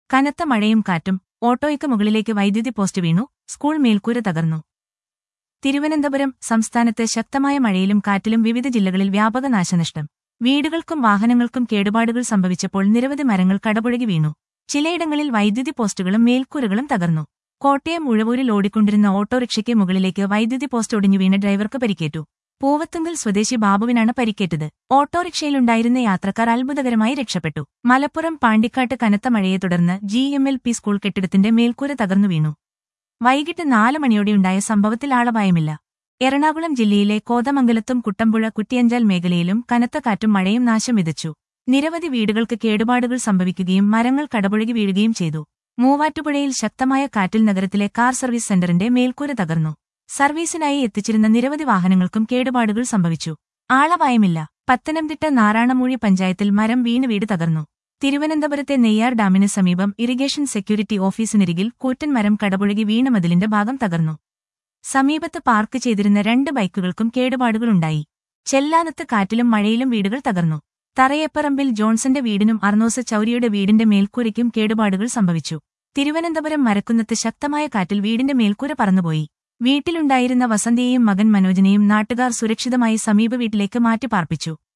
കനത്ത മഴയും കാറ്റും ഓട്ടോയ്ക്ക് മുകളിലേക്ക് വൈദ്യുതി പോസ്റ്റ് വീണു സ്കൂൾ മേൽക്കൂര തകർന്നു തിരുവനന്തപുരം സംസ്ഥാനത്ത് ശക്തമായ മഴയിലും കാറ്റിലും വിവിധ ജില്ലകളിൽ വ്യാപക നാശനഷ്ടം വീടുകൾക്കും വാഹനങ്ങൾക്കും കേടുപാടുകൾ സംഭവിച്ചപ്പോൾ നിരവധി മരങ്ങൾ കടപുഴകി വീണു ചിലയിടങ്ങളിൽ വൈദ്യുതി പോസ്റ്റുകളും മേൽക്കൂരകളും തകർന്നു കോട്ടയം ഉഴവൂരിൽ ഓടിക്കൊണ്ടിരുന്ന ഓട്ടോറിക്ഷയ്ക്ക് മുകളിലേക്ക് വൈദ്യുതി പോസ്റ്റ് ഒടിഞ്ഞു വീണ് ഡ്രൈവർക്ക് പരിക്കേറ്റു പൂവത്തുങ്കൽ സ്വദേശി ബാബുവിനാണ് പരിക്കേറ്റത് ഓട്ടോറിക്ഷയിലുണ്ടായിരുന്ന യാത്രക്കാർ അത്ഭുതകരമായി രക്ഷപ്പെട്ടു മലപ്പുറം പാണ്ടിക്കാട്ട് കനത്ത മഴയെ തുടർന്ന് G M L P school കെട്ടിടത്തിന്റെ മേൽക്കൂര തകർന്നു വീണു വൈകിട്ട് നാല് മണിയോടെയുണ്ടായ സംഭവത്തിൽ ആളപായമില്ല എറണാകുളം ജില്ലയിലെ കോതമംഗലത്തും കുട്ടമ്പുഴ കുറ്റിയഞ്ചാൽ മേഖലയിലും കനത്ത കാറ്റും മഴയും നാശം വിതച്ചു നിരവധി വീടുകൾക്ക് കേടുപാടുകൾ സംഭവിക്കുകയും മരങ്ങൾ കടപുഴകി വീഴുകയും ചെയ്തു മൂവാറ്റുപുഴയിൽ ശക്തമായ കാറ്റിൽ നഗരത്തിലെ കാർ സർവീസ് സെന്ററിന്റെ മേൽക്കൂര തകർന്നു സർവീസിനായി എത്തിച്ചിരുന്ന നിരവധി വാഹനങ്ങൾക്കും കേടുപാടുകൾ സംഭവിച്ചു ആളപായമില്ല പത്തനംതിട്ട നാറാണമൂഴി പഞ്ചായത്തിൽ മരം വീണ് വീട് തകർന്നു തിരുവനന്തപുരത്തെ നെയ്യാർ ഡാമിന് സമീപം ഇറിഗേഷൻ സെക്യൂരിറ്റി ഓഫീസിനരികിൽ കൂറ്റൻ മരം കടപുഴകി വീണ മതിലിന്റെ ഭാഗം തകർന്നു സമീപത്ത് പാർക്ക് ചെയ്തിരുന്ന രണ്ട് ബൈക്കുകൾക്കും കേടുപാടുകളുണ്ടായി ചെല്ലാനത്ത് കാറ്റിലും മഴയിലും വീടുകൾ തകർന്നു തറയപ്പറമ്പിൽ ജോൺസന്റെ വീടിനും അർണോസ് ചൌരിയുടെ വീടിന്റെ മേൽക്കൂരയ്ക്കും കേടുപാടുകൾ സംഭവിച്ചു തിരുവനന്തപുരം മരക്കുന്നത്ത് ശക്തമായ കാറ്റിൽ വീടിന്റെ മേൽക്കൂര പറന്നുപോയി വീട്ടിലുണ്ടായിരുന്ന വസന്തിയെയും മകൻ മനോജിനെയും നാട്ടുകാർ സുരക്ഷിതമായി സമീപ വീട്ടിലേക്ക് മാറ്റിപ്പാർപ്പിച്ചു